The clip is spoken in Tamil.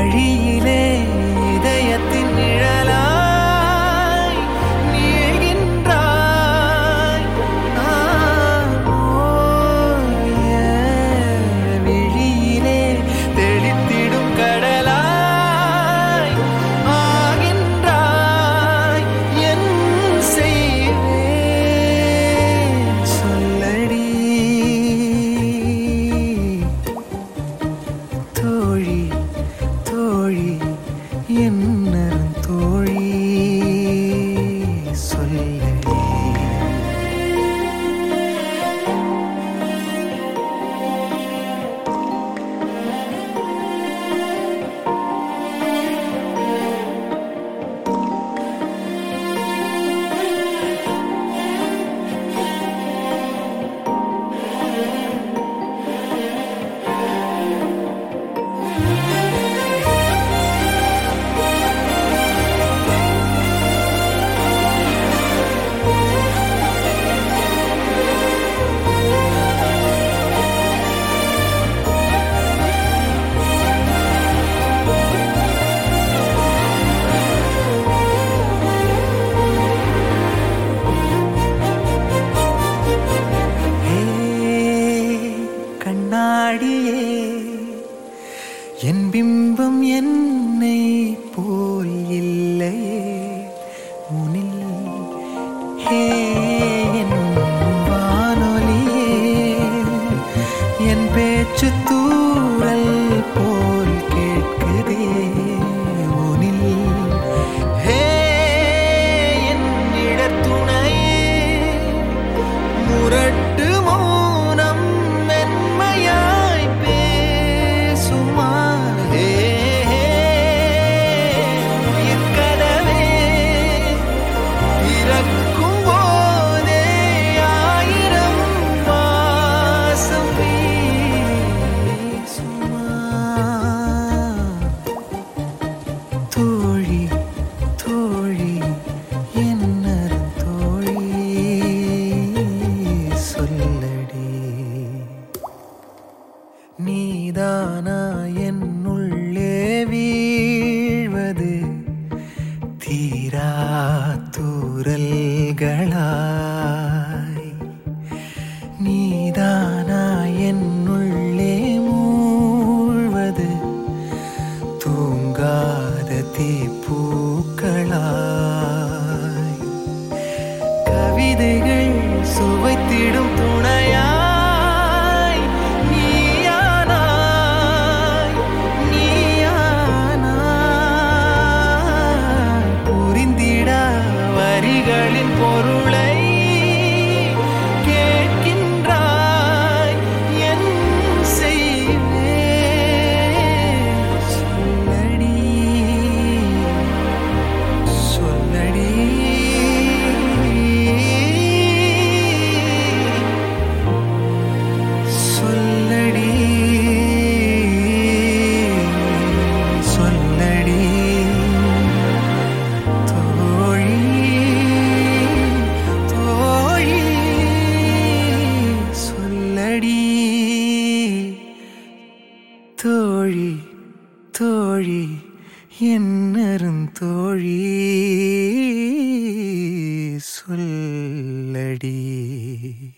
வழியிலே இதயத்தின் நிழலாய் நீள்கின்றாய் நான் ஓய விழியிலே தெளித்திடும் கடலாய் ஆகின்றாய் என் செய்வேன் சொல்லடி தோழி தோழி என்ன தோழி சொல்லடி ஹே கண்ணாடியே என் பிம்பம் என்னை போல் இல்லையே உனில் ஹே என் வானொலியே என் பேச்சு தூரல் போல் கேட்குதே உனில் ஹே என் இடத்துணையே முரட்டு மௌனம் மென்மையாய் பேசுமா ஹே, ஹே, உயிர்க்கதவே திறக்கும் போதே ஆயிரம் வாசம் வீசுமா தோழி தோழி என்ன தோழி சொல்லடி நீதானா என்னுள்ளே வீழ்வது தீரா தூரல்களாய் நீதானா என்னுள்ளே மூழ்வது தூங்காத தீப்பூக்களாய் கவிதைகள் சுவைத்திடும் துணையாய் நீயானாய் நீயானாய் புரிந்திட வரிகளின் பொருளை கேட்கின்றாய் என் செய்வேன் சொல்லடி சொல்லடி சொல்லடி சொல்லடி தோழி தோழி சொல்லடி தோழி தோழி என்னரும் தோழி சொல்லடி